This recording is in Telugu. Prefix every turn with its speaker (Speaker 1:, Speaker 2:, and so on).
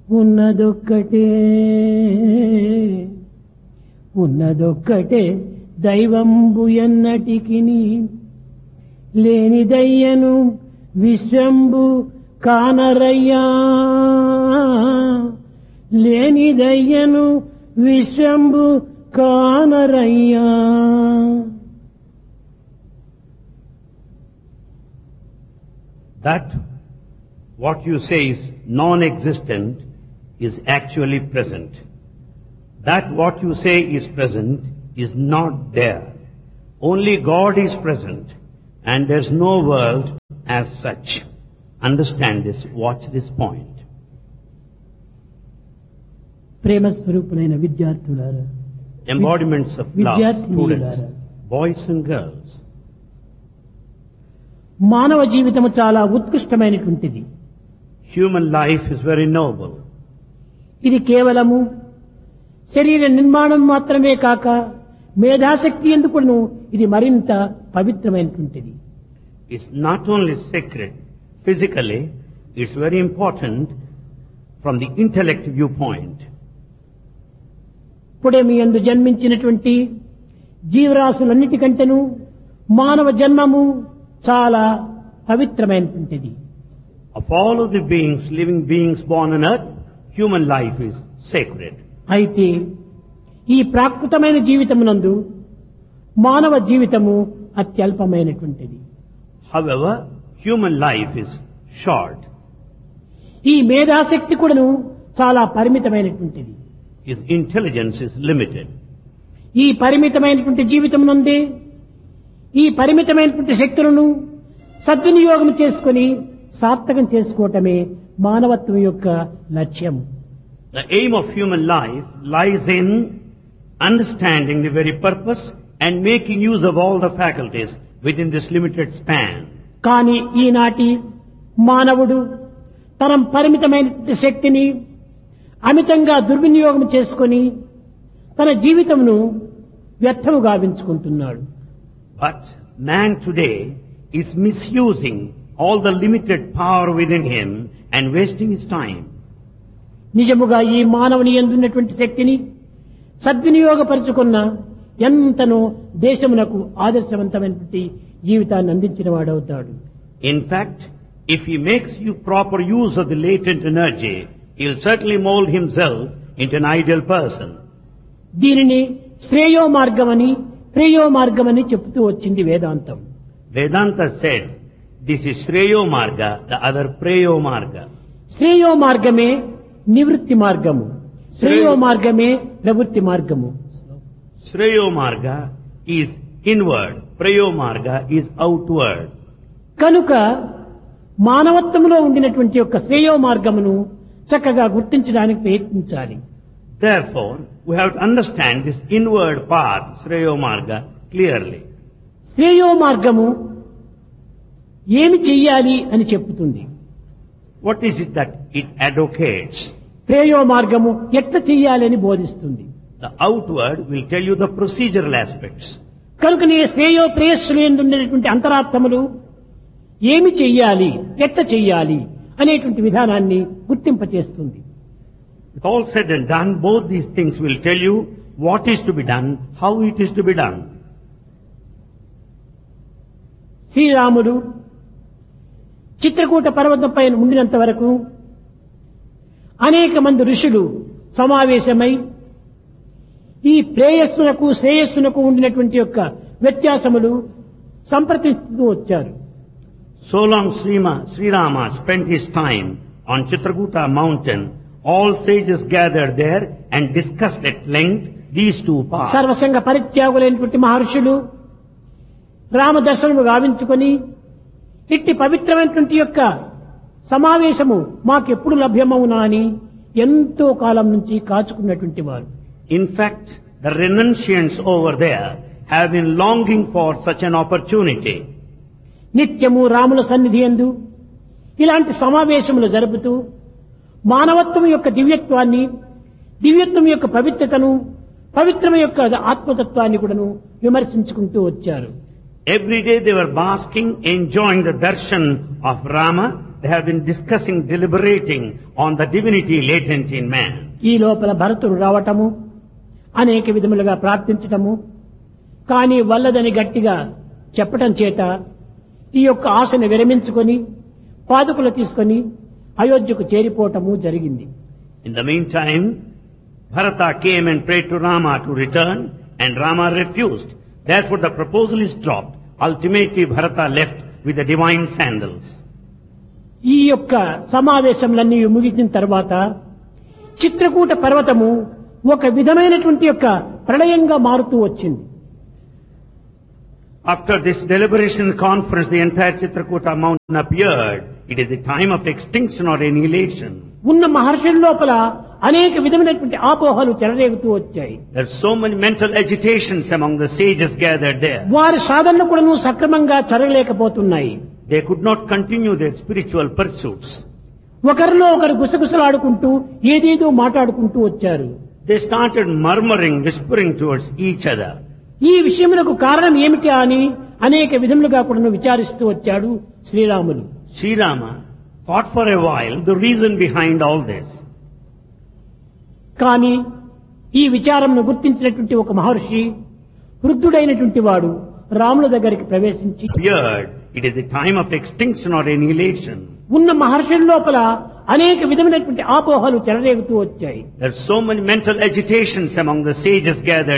Speaker 1: ఉన్నదొక్కటే ఉన్నదొక్కటే దైవంబు ఎన్నటికి లేనిదయ్యను విశ్వంబు కానరయ్యా లేనిదయ్యను విశ్వంబు కానరయ్యా
Speaker 2: That what you say is non-existent is actually present. That what you say is present is not there. Only God is present and there's no world as such. Understand this, watch this point.
Speaker 1: ప్రేమ స్వరూపులైన విద్యార్థులారా
Speaker 2: Embodiments of love,
Speaker 1: విద్యార్థినీయులారా.
Speaker 2: students, boys and girls.
Speaker 1: మానవ జీవితము చాలా ఉత్కృష్టమైనటువంటిది
Speaker 2: Human life is very noble.
Speaker 1: ఇది కేవలము శరీర నిర్మాణం మాత్రమే కాక మేధాశక్తి ఎందుకును ఇది మరింత పవిత్రమైనటువంటిది
Speaker 2: It's not only sacred physically, it's very important from the intellect viewpoint.
Speaker 1: ఇప్పుడే మీ అందు జన్మించినటువంటి జీవరాశులన్నిటికంటేను మానవ జన్మము చాలా పవిత్రమైనటువంటిది
Speaker 2: Of all of the beings, living beings born on earth, human life is sacred.
Speaker 1: అయితే ఈ ప్రాకృతమైన జీవితమునందు మానవ జీవితము అత్యల్పమైనటువంటిది
Speaker 2: However, human life is short.
Speaker 1: ఈ మేధాశక్తి కూడాను చాలా పరిమితమైనటువంటిది
Speaker 2: His intelligence is limited.
Speaker 1: ఈ పరిమితమైనటువంటి జీవితం నందే ఈ పరిమితమైనటువంటి శక్తులను సద్వినియోగం చేసుకొని సార్థకం చేసుకోవటమే మానవత్వం యొక్క లక్ష్యం
Speaker 2: The aim of human life lies in understanding the very purpose and making use of all the faculties within this limited span.
Speaker 1: కానీ ఈనాటి మానవుడు తన పరిమితమైనటువంటి శక్తిని అమితంగా దుర్వినియోగం చేసుకొని తన జీవితమును వ్యర్థము గావించుకుంటున్నాడు
Speaker 2: But man today is misusing all the limited power within him and wasting his time.
Speaker 1: నిజముగా ఈ మానవుని ఎందున్నటువంటి శక్తిని సద్వినియోగపరుచుకున్న ఎంతనో దేశమునకు ఆదర్శవంతమైనటువంటి జీవితాన్ని అందించిన వాడవుతాడు
Speaker 2: In fact, if he makes you proper use of the latent energy, he'll certainly mold himself into an ideal person.
Speaker 1: దీనిని శ్రేయో మార్గమని ప్రేయో మార్గమని చెప్తూ వచ్చింది వేదాంతం
Speaker 2: Vedanta said, this is Shreyo Marga, the other Preyo Marga.
Speaker 1: శ్రేయో మార్గమే నివృత్తి మార్గము శ్రేయో మార్గమే ప్రవృత్తి మార్గము
Speaker 2: Shreyo Marga is inward, Preyo Marga is outward.
Speaker 1: కనుక మానవత్వంలో ఉండినటువంటి యొక్క శ్రేయో మార్గమును చక్కగా గుర్తించడానికి ప్రయత్నించాలి
Speaker 2: Therefore, we have to understand this inward path, Shreyo Marga, clearly.
Speaker 1: శ్రేయో మార్గము ఏమి చెయ్యాలి అని చెప్పుతుంది
Speaker 2: What is it that it advocates?
Speaker 1: ప్రేయో మార్గము ఎట్ల చెయ్యాలి అని బోధిస్తుంది
Speaker 2: The outward will tell you the procedural aspects.
Speaker 1: కనుకనే శ్రేయో ప్రేయస్సులు ఉండేటువంటి అంతరార్థములు ఏమి చెయ్యాలి ఎట్ల చెయ్యాలి అనేటువంటి విధానాన్ని గుర్తింపచేస్తుంది
Speaker 2: With all said and done, both these things will tell you what is to be done, how it is to be done.
Speaker 1: శ్రీరాముడు చిత్రకూట పర్వతం పైన ఉండినంత వరకు అనేక మంది ఋషులు సమావేశమై ఈ ప్రేయస్సునకు శ్రేయస్సునకు ఉండినటువంటి యొక్క వ్యత్యాసములు సంప్రదిస్తూ వచ్చారు
Speaker 2: So long Srima, Sri Rama spent his time on Chitrakuta mountain. All sages gathered there and discussed at length these two paths.
Speaker 1: సర్వసంగ పరిత్యాగులైనటువంటి మహర్షులు రామదర్శనము గావించుకొని ఇట్టి పవిత్రమైనటువంటి యొక్క సమావేశము మాకెప్పుడు లభ్యమవునా అని ఎంతో కాలం నుంచి కాచుకున్నటువంటి వారు
Speaker 2: In fact, the renunciants over there have been longing for such an opportunity.
Speaker 1: నిత్యము రాముల సన్నిధి ఎందు ఇలాంటి సమావేశములు జరుపుతూ మానవత్వం యొక్క దివ్యత్వాన్ని దివ్యత్వం యొక్క పవిత్రతను పవిత్రం యొక్క ఆత్మతత్వాన్ని కూడాను విమర్శించుకుంటూ వచ్చారు
Speaker 2: Every day they were basking, enjoying the darshan of Rama they have been discussing, deliberating on the divinity latent in man.
Speaker 1: ఈ లోపల భరతుడు రావటము అనేక విధములుగా ప్రార్థించటము కానీ వల్లదని గట్టిగా చెప్పటం చేత ఈ యొక్క ఆశను విరమించుకొని పాదుకులు తీసుకొని అయోధ్యకు చేరిపోవటము జరిగింది
Speaker 2: In the meantime, Bharata came and prayed to Rama to return and Rama refused. Therefore the proposal is dropped. Ultimately Bharata left with the divine sandals.
Speaker 1: ఈ యొక్క సమావేశంలన్నీ ముగిసిన తర్వాత చిత్రకూట పర్వతము ఒక విధమైనటువంటి యొక్క ప్రళయంగా మారుతూ వచ్చింది
Speaker 2: After this deliberation conference, the entire Chitrakuta mountain appeared. It is the time of extinction or annihilation.
Speaker 1: ఉన్న మహర్షుల లోపల అనేక విధమైనటువంటి ఆపోహలు చెలరేగుతూ వచ్చాయి
Speaker 2: There are so many mental agitations among the sages gathered there.
Speaker 1: వారి సాధనలు కూడాను సక్రమంగా జరగలేకపోతున్నాయి
Speaker 2: They could not continue their spiritual pursuits.
Speaker 1: ఒకరిలో ఒకరు గుసగుసలాడుకుంటూ ఏదేదో మాట్లాడుకుంటూ వచ్చారు
Speaker 2: They started murmuring, whispering towards each other.
Speaker 1: ఈ విషయములకు కారణం ఏమిటి అని అనేక విధములుగా కూడా విచారిస్తూ వచ్చాడు Sriramulu
Speaker 2: Sri Rama thought for a while the reason behind all this.
Speaker 1: కానీ ఈ విచారంను గుర్తించినటువంటి ఒక మహర్షి వృద్ధుడైనటువంటి వాడు రాముల దగ్గరికి ప్రవేశించి
Speaker 2: Appeared. It is the time of extinction or annihilation.
Speaker 1: ఉన్న మహర్షుల లోపల అనేక విధమైనటువంటి ఆపోహలు చెలరేగుతూ వచ్చాయి
Speaker 2: There are so many mental agitations among the sages gathered